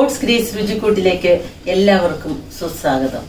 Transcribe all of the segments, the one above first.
God's Greece രുചിക്കൂട്ടിലേക്ക് എല്ലാവർക്കും സുസ്വാഗതം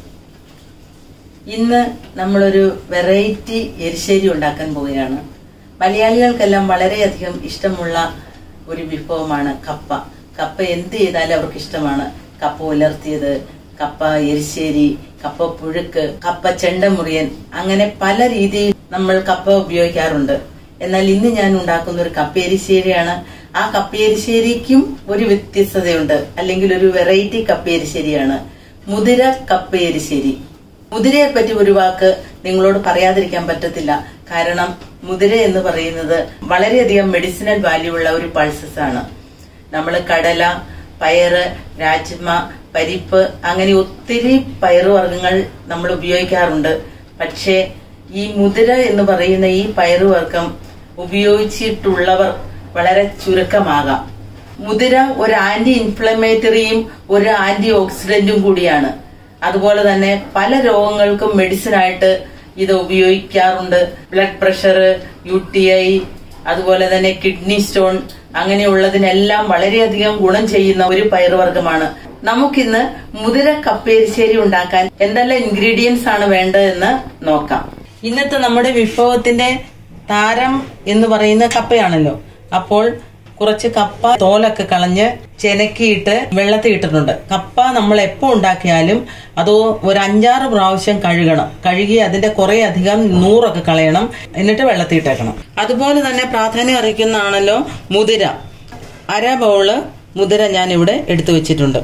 ഇന്ന് നമ്മളൊരു വെറൈറ്റി എരിശ്ശേരി ഉണ്ടാക്കാൻ പോവുകയാണ് മലയാളികൾക്കെല്ലാം വളരെയധികം ഇഷ്ടമുള്ള ഒരു വിഭവമാണ് കപ്പ കപ്പ എന്ത് ചെയ്താലും അവർക്ക് ഇഷ്ടമാണ് കപ്പ ഉലർത്തിയത് കപ്പ എരിശ്ശേരി കപ്പ പുഴുക്ക് കപ്പ ചെണ്ടമുറിയൻ അങ്ങനെ പല രീതിയിൽ നമ്മൾ കപ്പ ഉപയോഗിക്കാറുണ്ട് എന്നാൽ ഇന്ന് ഞാൻ ഉണ്ടാക്കുന്ന ഒരു കപ്പ എരിശ്ശേരിയാണ് ആ കപ്പ എരിശ്ശേരിക്കും ഒരു വ്യത്യസ്തതയുണ്ട് അല്ലെങ്കിൽ ഒരു വെറൈറ്റി കപ്പ എരിശ്ശേരിയാണ് മുതിര കപ്പ എരിശ്ശേരി മുതിരയെ പറ്റി ഒരു വാക്ക് നിങ്ങളോട് പറയാതിരിക്കാൻ പറ്റത്തില്ല കാരണം മുതിര എന്ന് പറയുന്നത് വളരെയധികം മെഡിസിനൽ വാല്യൂ ഉള്ള ഒരു പൾസസ് ആണ് നമ്മൾ കടല പയറ് രാജ്മ പരിപ്പ് അങ്ങനെ ഒത്തിരി പയറുവർഗ്ഗങ്ങൾ നമ്മൾ ഉപയോഗിക്കാറുണ്ട് പക്ഷേ ഈ മുതിര എന്ന് പറയുന്ന ഈ പയറുവർഗ്ഗം ഉപയോഗിച്ചിട്ടുള്ളവർ വളരെ ചുരുക്കമാകാം മുതിര ഒരു ആന്റി ഇൻഫ്ലമേറ്ററിയും ഒരു ആന്റി ഓക്സിഡന്റും കൂടിയാണ് അതുപോലെ തന്നെ പല രോഗങ്ങൾക്കും മെഡിസിൻ ആയിട്ട് ഇത് ഉപയോഗിക്കാറുണ്ട് blood pressure U T I അതുപോലെ തന്നെ കിഡ്നി സ്റ്റോൺ അങ്ങനെയുള്ളതിനെല്ലാം വളരെയധികം ഗുണം ചെയ്യുന്ന ഒരു പയറുവർഗ്ഗമാണ് നമുക്കിന്ന് മുതിര കപ്പേരിശ്ശേരി ഉണ്ടാക്കാൻ എന്തെല്ലാം ഇൻഗ്രീഡിയൻസ് ആണ് വേണ്ടതെന്ന് നോക്കാം ഇന്നത്തെ നമ്മുടെ വിഭവത്തിന്റെ താരം എന്ന് പറയുന്ന കപ്പയാണല്ലോ അപ്പോൾ കുറച്ച് കപ്പ തോലൊക്കെ കളഞ്ഞ് ചെനക്കിയിട്ട് വെള്ളത്തിൽ ഇട്ടിട്ടുണ്ട് കപ്പ നമ്മൾ എപ്പോ ഉണ്ടാക്കിയാലും അത് ഒരു അഞ്ചാറ് പ്രാവശ്യം കഴുകണം കഴുകി അതിന്റെ കുറെ അധികം നൂറൊക്കെ കളയണം എന്നിട്ട് വെള്ളത്തിൽ ഇട്ടേക്കണം അതുപോലെ തന്നെ പ്രാധാന്യം അറിയിക്കുന്നതാണല്ലോ മുതിര അര ബൗള് മുതിര ഞാൻ ഇവിടെ എടുത്തു വെച്ചിട്ടുണ്ട്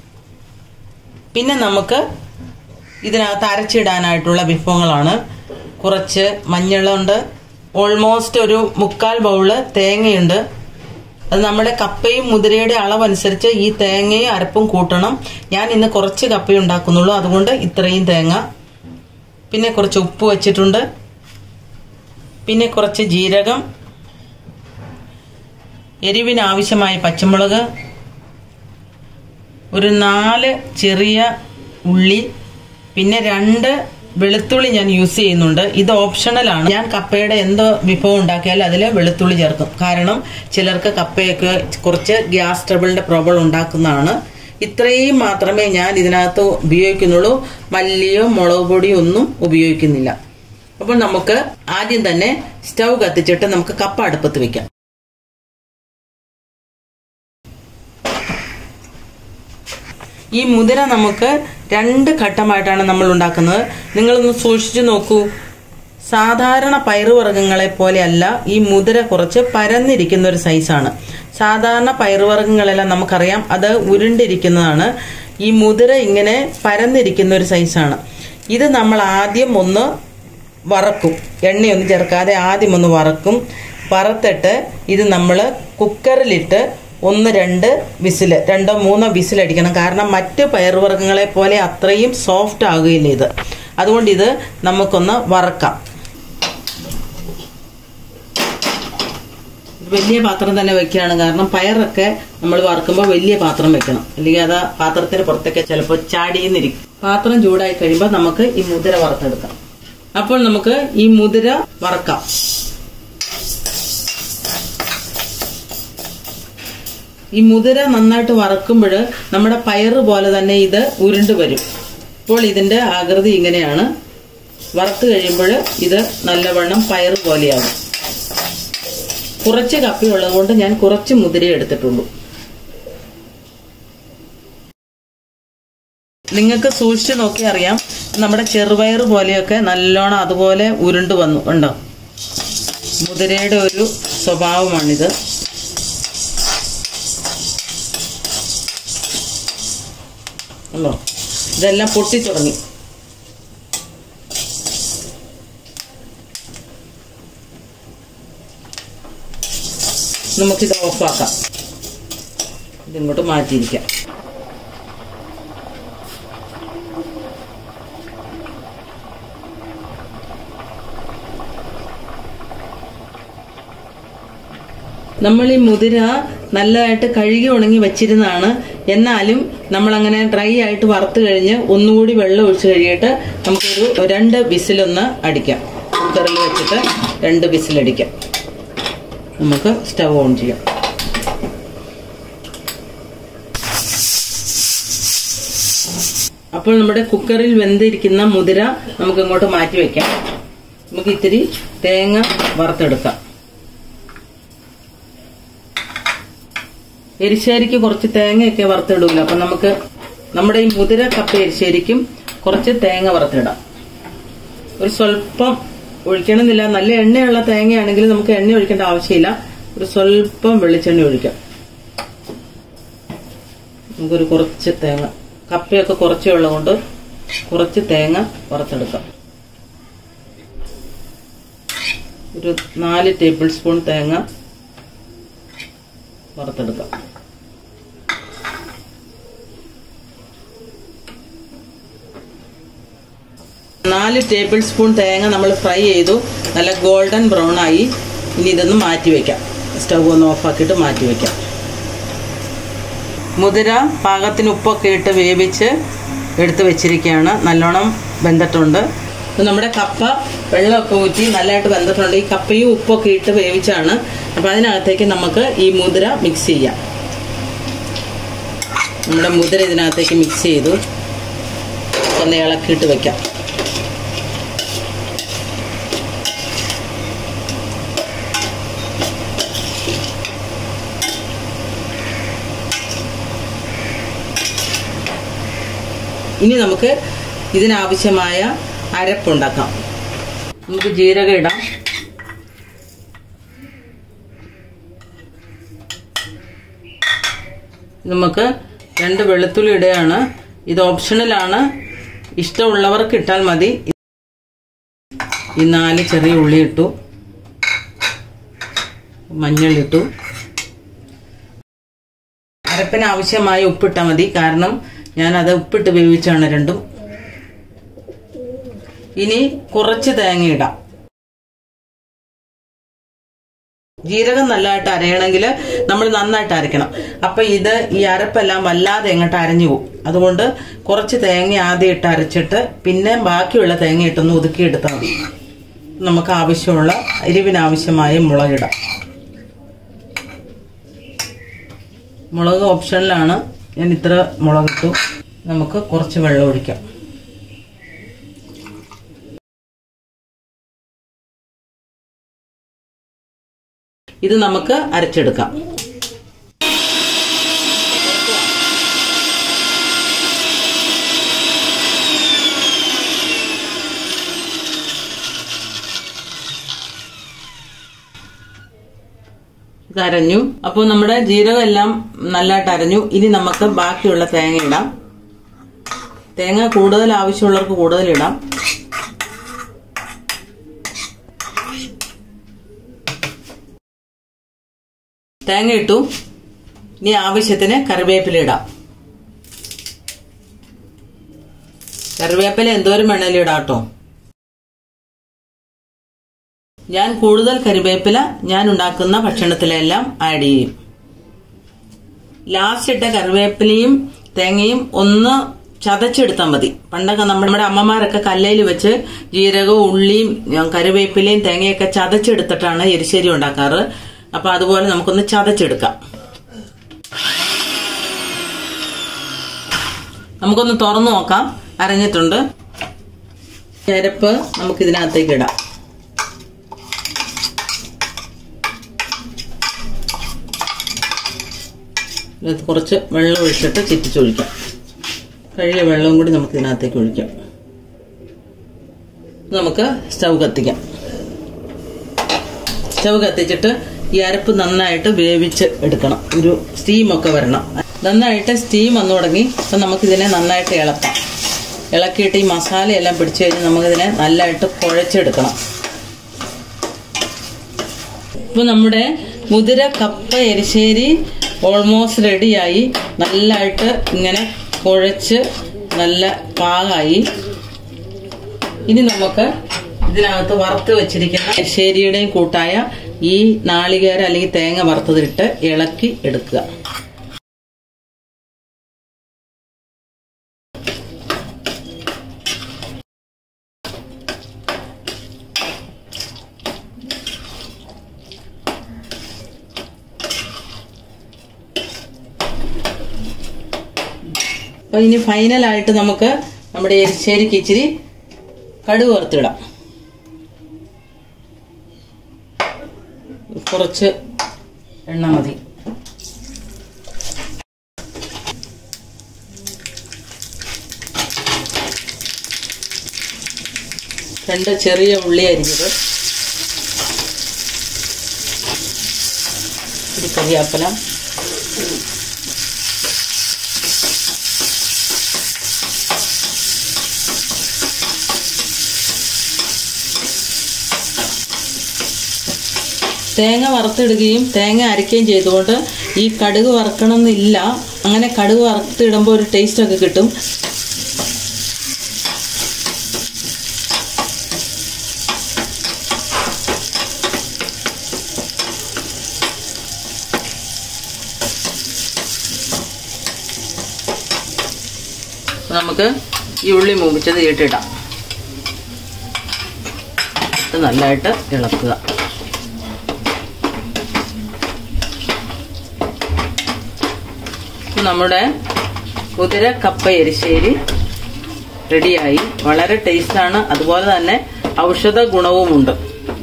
പിന്നെ നമുക്ക് ഇതിനകത്ത് അരച്ചിടാനായിട്ടുള്ള വിഭവങ്ങളാണ് കുറച്ച് മഞ്ഞളുണ്ട് ഓൾമോസ്റ്റ് ഒരു മുക്കാൽ ബൗള് തേങ്ങയുണ്ട് അത് നമ്മുടെ കപ്പയും മുതിരയുടെ അളവനുസരിച്ച് ഈ തേങ്ങയും അരപ്പും കൂട്ടണം ഞാൻ ഇന്ന് കുറച്ച് കപ്പ ഉണ്ടാക്കുന്നുള്ളൂ അതുകൊണ്ട് ഇത്രയും തേങ്ങ പിന്നെ കുറച്ച് ഉപ്പ് വെച്ചിട്ടുണ്ട് പിന്നെ കുറച്ച് ജീരകം എരിവിന് ആവശ്യമായ പച്ചമുളക് ഒരു നാല് ചെറിയ ഉള്ളി പിന്നെ രണ്ട് വെളുത്തുള്ളി ഞാൻ യൂസ് ചെയ്യുന്നുണ്ട് ഇത് ഓപ്ഷണലാണ് ഞാൻ കപ്പയുടെ എന്ത് വിഭവം ഉണ്ടാക്കിയാലും അതിൽ വെളുത്തുള്ളി ചേർക്കും കാരണം ചിലർക്ക് കപ്പയൊക്കെ കുറച്ച് ഗ്യാസ് ട്രബിളിന്റെ പ്രോബ്ലം ഉണ്ടാക്കുന്നതാണ് ഇത്രയും മാത്രമേ ഞാൻ ഇതിനകത്ത് ഉപയോഗിക്കുന്നുള്ളൂ മല്ലിയോ മുളക് പൊടിയോ ഒന്നും ഉപയോഗിക്കുന്നില്ല അപ്പോൾ നമുക്ക് ആദ്യം തന്നെ സ്റ്റൗ കത്തിച്ചിട്ട് നമുക്ക് കപ്പ അടുപ്പത്ത് വെക്കാം ഈ മുതിര നമുക്ക് രണ്ട് ഘട്ടമായിട്ടാണ് നമ്മൾ ഉണ്ടാക്കുന്നത് നിങ്ങളൊന്ന് സൂക്ഷിച്ചു നോക്കൂ സാധാരണ പയറുവർഗ്ഗങ്ങളെ പോലെയല്ല ഈ മുതിര കുറച്ച് പരന്നിരിക്കുന്ന ഒരു സൈസാണ് സാധാരണ പയറുവർഗ്ഗങ്ങളെല്ലാം നമുക്കറിയാം അത് ഉരുണ്ടിരിക്കുന്നതാണ് ഈ മുതിര ഇങ്ങനെ പരന്നിരിക്കുന്ന ഒരു സൈസാണ് ഇത് നമ്മൾ ആദ്യം ഒന്ന് വറക്കും എണ്ണയൊന്നും ചേർക്കാതെ ആദ്യം ഒന്ന് വറക്കും വറുത്തിട്ട് ഇത് നമ്മൾ കുക്കറിലിട്ട് ഒന്ന് രണ്ട് വിസിൽ രണ്ടോ മൂന്നോ വിസിൽ അടിക്കണം കാരണം മറ്റ് പയറുവർഗ്ഗങ്ങളെ പോലെ അത്രയും സോഫ്റ്റ് ആകുകയില്ല ഇത് അതുകൊണ്ട് ഇത് നമുക്കൊന്ന് വറക്കാം വലിയ പാത്രം തന്നെ വെക്കുകയാണ് കാരണം പയറൊക്കെ നമ്മൾ വറുക്കുമ്പോൾ വലിയ പാത്രം വെക്കണം അല്ലെങ്കിൽ അത് പാത്രത്തിന് പുറത്തൊക്കെ ചിലപ്പോൾ ചാടിയെന്നിരിക്കും പാത്രം ചൂടായി കഴിയുമ്പോൾ നമുക്ക് ഈ മുതിര വറുത്തെടുക്കാം അപ്പോൾ നമുക്ക് ഈ മുതിര വറക്കാം ഈ മുതിര നന്നായിട്ട് വറക്കുമ്പോൾ നമ്മുടെ പയറ് പോലെ തന്നെ ഇത് ഉരുണ്ട് വരും ഇപ്പോൾ ഇതിന്റെ ആകൃതി ഇങ്ങനെയാണ് വറുത്ത് കഴിയുമ്പോൾ ഇത് നല്ലവണ്ണം പയറ് പോലെയാകും കുറച്ച് കപ്പിയുള്ളത് കൊണ്ട് ഞാൻ കുറച്ച് മുതിര എടുത്തിട്ടുള്ളൂ നിങ്ങൾക്ക് സൂക്ഷിച്ചു നോക്കി അറിയാം നമ്മുടെ ചെറുപയർ പോലെയൊക്കെ നല്ലോണം അതുപോലെ ഉരുണ്ട് വന്നു ഉണ്ടോ മുതിരയുടെ ഒരു സ്വഭാവമാണിത് ഉണ്ടോ ഇതെല്ലാം പൊട്ടി തുടങ്ങി നമുക്കിത് ഓഫാക്കാം ഇതിങ്ങോട്ട് മാറ്റിയിരിക്കാം നമ്മൾ ഈ മുതിര നല്ലതായിട്ട് കഴുകി ഉണങ്ങി വെച്ചിരുന്നതാണ് എന്നാലും നമ്മൾ അങ്ങനെ ഡ്രൈ ആയിട്ട് വറുത്ത് കഴിഞ്ഞ് ഒന്നുകൂടി വെള്ളം ഒഴിച്ച് കഴിയിട്ട് നമുക്കൊരു രണ്ട് വിസിലൊന്ന് അടിക്കാം കുക്കറിൽ വെച്ചിട്ട് രണ്ട് വിസിലടിക്കാം നമുക്ക് സ്റ്റവ് ഓൺ ചെയ്യാം അപ്പോൾ നമ്മുടെ കുക്കറിൽ വെന്തിരിക്കുന്ന മുതിര നമുക്ക് ഇങ്ങോട്ട് മാറ്റി വെക്കാം നമുക്ക് ഇത്തിരി തേങ്ങ വറുത്തെടുക്കാം എരിശ്ശേരിക്ക് കുറച്ച് തേങ്ങയൊക്കെ വറുത്തിടൂല അപ്പൊ നമുക്ക് നമ്മുടെ ഈ മുതിര കപ്പ എരിശ്ശേരിക്കും കുറച്ച് തേങ്ങ വറുത്തിടാം ഒരു സ്വല്പം ഒഴിക്കണമെന്നില്ല നല്ല എണ്ണയുള്ള തേങ്ങയാണെങ്കിൽ നമുക്ക് എണ്ണ ഒഴിക്കേണ്ട ആവശ്യമില്ല ഒരു സ്വല്പം വെളിച്ചെണ്ണ ഒഴിക്കാം നമുക്കൊരു കുറച്ച് തേങ്ങ കപ്പയൊക്കെ കുറച്ചേ ഉള്ളതുകൊണ്ട് കുറച്ച് തേങ്ങ വറുത്തെടുക്കാം ഒരു നാല് ടേബിൾ സ്പൂൺ തേങ്ങ വറുത്തെടുക്കാം നാല് ടേബിൾ സ്പൂൺ തേങ്ങ നമ്മൾ ഫ്രൈ ചെയ്തു നല്ല ഗോൾഡൻ ബ്രൗൺ ആയി ഇനി ഇതൊന്ന് മാറ്റി വെക്കാം സ്റ്റവ് ഒന്ന് ഓഫാക്കിയിട്ട് മാറ്റി വെക്കാം മുതിര പാകത്തിന് ഉപ്പൊക്കെ ഇട്ട് വേവിച്ച് എടുത്ത് വെച്ചിരിക്കുകയാണ് നല്ലോണം വെന്തിട്ടുണ്ട് ഇപ്പം നമ്മുടെ കപ്പ വെള്ളമൊക്കെ ഊറ്റി നല്ലതായിട്ട് വെന്തിട്ടുണ്ട് ഈ കപ്പയും ഉപ്പൊക്കെ ഇട്ട് വേവിച്ചാണ് അപ്പം അതിനകത്തേക്ക് നമുക്ക് ഈ മുതിര മിക്സ് ചെയ്യാം നമ്മുടെ മുതിര ഇതിനകത്തേക്ക് മിക്സ് ചെയ്തു ഒന്ന് ഇളക്കിയിട്ട് വെക്കാം ഇനി നമുക്ക് ഇതിനാവശ്യമായ അരപ്പുണ്ടാക്കാം നമുക്ക് ജീരകം ഇടാം നമുക്ക് രണ്ട് വെളുത്തുള്ളി ഇടുകയാണ് ഇത് ഓപ്ഷണലാണ് ഇഷ്ടമുള്ളവർക്ക് ഇട്ടാൽ മതി ഈ നാല് ചെറിയ ഉള്ളി ഇട്ടു മഞ്ഞൾ ഇട്ടു അരപ്പിന് ആവശ്യമായ ഉപ്പിട്ടാൽ മതി കാരണം ഞാനത് ഉപ്പിട്ട് വേവിച്ചാണ് രണ്ടും ഇനി കുറച്ച് തേങ്ങ ഇടാം ജീരകം നല്ലതായിട്ട് അരയണമെങ്കിൽ നമ്മൾ നന്നായിട്ട് അരയ്ക്കണം അപ്പൊ ഇത് ഈ അരപ്പെല്ലാം വല്ലാതെ എങ്ങോട്ട് അരഞ്ഞു പോകും അതുകൊണ്ട് കുറച്ച് തേങ്ങ ആദ്യം ഇട്ട് അരച്ചിട്ട് പിന്നെ ബാക്കിയുള്ള തേങ്ങ ഇട്ടൊന്ന് ഒതുക്കിയെടുത്താൽ മതി നമുക്ക് ആവശ്യമുള്ള എരിവിനാവശ്യമായ മുളകിടാം മുളക് ഓപ്ഷനിലാണ് ഞാൻ ഇത്ര മുളകിട്ടു നമുക്ക് കുറച്ച് വെള്ളം ഒഴിക്കാം ഇത് നമുക്ക് അരച്ചെടുക്കാം ഇത് അരഞ്ഞു അപ്പോൾ നമ്മുടെ ജീരകം എല്ലാം നല്ലതായിട്ട് അരഞ്ഞു ഇനി നമുക്ക് ബാക്കിയുള്ള തേങ്ങ ഇടാം തേങ്ങ കൂടുതൽ ആവശ്യമുള്ളവർക്ക് കൂടുതൽ ഇടാം തേങ്ങ ഇട്ടു ഇനി ആവശ്യത്തിന് കറിവേപ്പില ഇടാം കറിവേപ്പില എന്തോരം വേണേലും ഇടാം കേട്ടോ ഞാൻ കൂടുതൽ കറിവേപ്പില ഞാൻ ഉണ്ടാക്കുന്ന ഭക്ഷണത്തിലെല്ലാം ആഡ് ചെയ്യും ലാസ്റ്റ് ഇട്ട കറിവേപ്പിലയും തേങ്ങയും ഒന്ന് ചതച്ചെടുത്താൽ മതി പണ്ടൊക്കെ നമ്മുടെ അമ്മമാരൊക്കെ കല്ലയിൽ വെച്ച് ജീരകവും ഉള്ളിയും കറിവേപ്പിലയും തേങ്ങയൊക്കെ ചതച്ചെടുത്തിട്ടാണ് എരിശ്ശേരി ഉണ്ടാക്കാറ് അപ്പൊ അതുപോലെ നമുക്കൊന്ന് ചതച്ചെടുക്കാം നമുക്കൊന്ന് തുറന്നു നോക്കാം അരഞ്ഞിട്ടുണ്ട് ചരപ്പ് നമുക്ക് ഇതിനകത്തേക്ക് ഇടാം ഇതിനകത്ത് കുറച്ച് വെള്ളം ഒഴിച്ചിട്ട് ചിറ്റിച്ചൊഴിക്കാം കഴുകിയ വെള്ളവും കൂടി നമുക്ക് ഇതിനകത്തേക്ക് ഒഴിക്കാം നമുക്ക് സ്റ്റൗ കത്തിക്കാം സ്റ്റൗ കത്തിച്ചിട്ട് ഈ അരപ്പ് നന്നായിട്ട് വേവിച്ച് എടുക്കണം ഒരു സ്റ്റീമൊക്കെ വരണം നന്നായിട്ട് സ്റ്റീം വന്നു തുടങ്ങി അപ്പം നമുക്കിതിനെ നന്നായിട്ട് ഇളക്കാം ഇളക്കിയിട്ട് ഈ മസാലയെല്ലാം പിടിച്ചു കഴിഞ്ഞ് നമുക്കിതിനെ നല്ലതായിട്ട് കുഴച്ചെടുക്കണം ഇപ്പൊ നമ്മുടെ മുതിര കപ്പ എരിശ്ശേരി ഓൾമോസ്റ്റ് റെഡിയായി നല്ലതായിട്ട് ഇങ്ങനെ കുഴച്ച് നല്ല പാകമായി ഇനി നമുക്ക് ഇതിനകത്ത് വറുത്ത് വെച്ചിരിക്കുന്ന എരിശ്ശേരിയുടെയും കൂട്ടായ ഈ നാളികേര അല്ലെങ്കിൽ തേങ്ങ വറുത്തതിട്ട് ഇളക്കി എടുക്കുക അപ്പൊ ഇനി ഫൈനലായിട്ട് നമുക്ക് നമ്മുടെ എരിശ്ശേരിക്ക് ഇച്ചിരി കടുക് വറുത്തിടാം കുറച്ച് എണ്ണ മതി രണ്ട് ചെറിയ ഉള്ളി അരിഞ്ഞത് ഒരു കറിയാപ്പല തേങ്ങ വറുത്തിടുകയും തേങ്ങ അരയ്ക്കുകയും ചെയ്തുകൊണ്ട് ഈ കടുക് വറുക്കണമെന്നില്ല അങ്ങനെ കടുക് വറുത്തിടുമ്പോൾ ഒരു ടേസ്റ്റ് ഒക്കെ കിട്ടും നമുക്ക് ഈ ഉള്ളി മൂപ്പിച്ചത് ഇട്ടിടാം ഇത് നല്ലതായിട്ട് ഇളക്കുക നമ്മുടെ കുതിര കപ്പ എരിശ്ശേരി റെഡിയായി വളരെ ടേസ്റ്റാണ് അതുപോലെ തന്നെ ഔഷധ ഗുണവുമുണ്ട്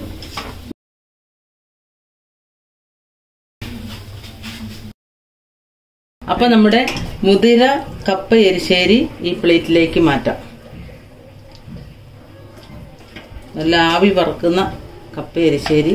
അപ്പൊ നമ്മുടെ മുതിര കപ്പ എരിശ്ശേരി ഈ പ്ലേറ്റിലേക്ക് മാറ്റാം നല്ല ആവി വറക്കുന്ന കപ്പ എരിശ്ശേരി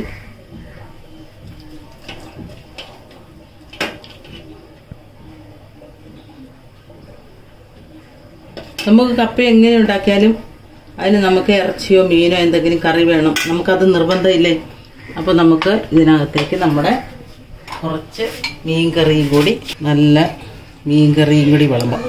നമുക്ക് കപ്പ എങ്ങനെ ഉണ്ടാക്കിയാലും അതിന് നമുക്ക് ഇറച്ചിയോ മീനോ എന്തെങ്കിലും കറി വേണം നമുക്കത് നിർബന്ധമില്ലേ അപ്പൊ നമുക്ക് ഇതിനകത്തേക്ക് നമ്മുടെ കുറച്ച് മീൻ കറിയും കൂടി നല്ല മീൻ കറിയും കൂടി വിളമ്പാം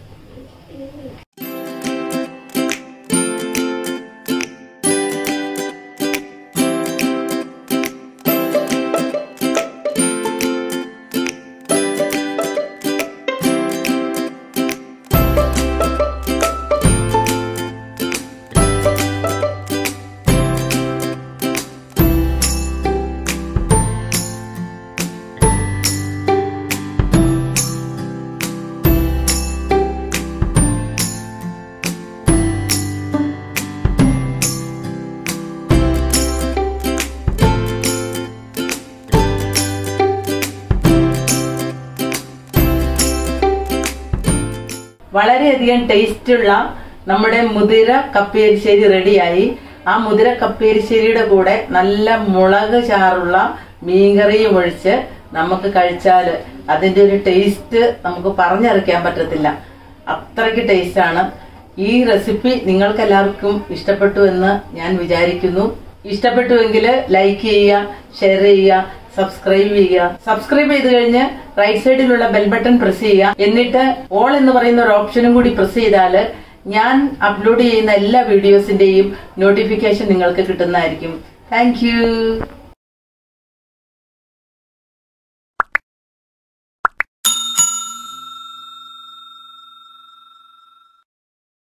വളരെയധികം ടേസ്റ്റുള്ള നമ്മുടെ മുതിര കപ്പേരിശ്ശേരി റെഡിയായി ആ മുതിര കപ്പേരിശ്ശേരിയുടെ കൂടെ നല്ല മുളക് ചാറുള്ള മീൻകറിയും ഒഴിച്ച് നമുക്ക് കഴിച്ചാൽ അതിന്റെ ഒരു ടേസ്റ്റ് നമുക്ക് പറഞ്ഞറിയിക്കാൻ പറ്റത്തില്ല അത്രയ്ക്ക് ടേസ്റ്റാണ് ഈ റെസിപ്പി നിങ്ങൾക്ക് എല്ലാവർക്കും ഇഷ്ടപ്പെട്ടു എന്ന് ഞാൻ വിചാരിക്കുന്നു ഇഷ്ടപ്പെട്ടുവെങ്കിൽ ലൈക്ക് ചെയ്യുക ഷെയർ ചെയ്യുക സബ്സ്ക്രൈബ് ചെയ്യുക സബ്സ്ക്രൈബ് ചെയ്ത് കഴിഞ്ഞ് റൈറ്റ് സൈഡിലുള്ള ബെൽ ബട്ടൺ പ്രസ് ചെയ്യുക എന്നിട്ട് ഓൾ എന്ന് പറയുന്ന ഒരു ഓപ്ഷനും കൂടി പ്രസ് ചെയ്താൽ ഞാൻ അപ്ലോഡ് ചെയ്യുന്ന എല്ലാ വീഡിയോസിന്റെയും നോട്ടിഫിക്കേഷൻ നിങ്ങൾക്ക് കിട്ടുന്നതായിരിക്കും താങ്ക്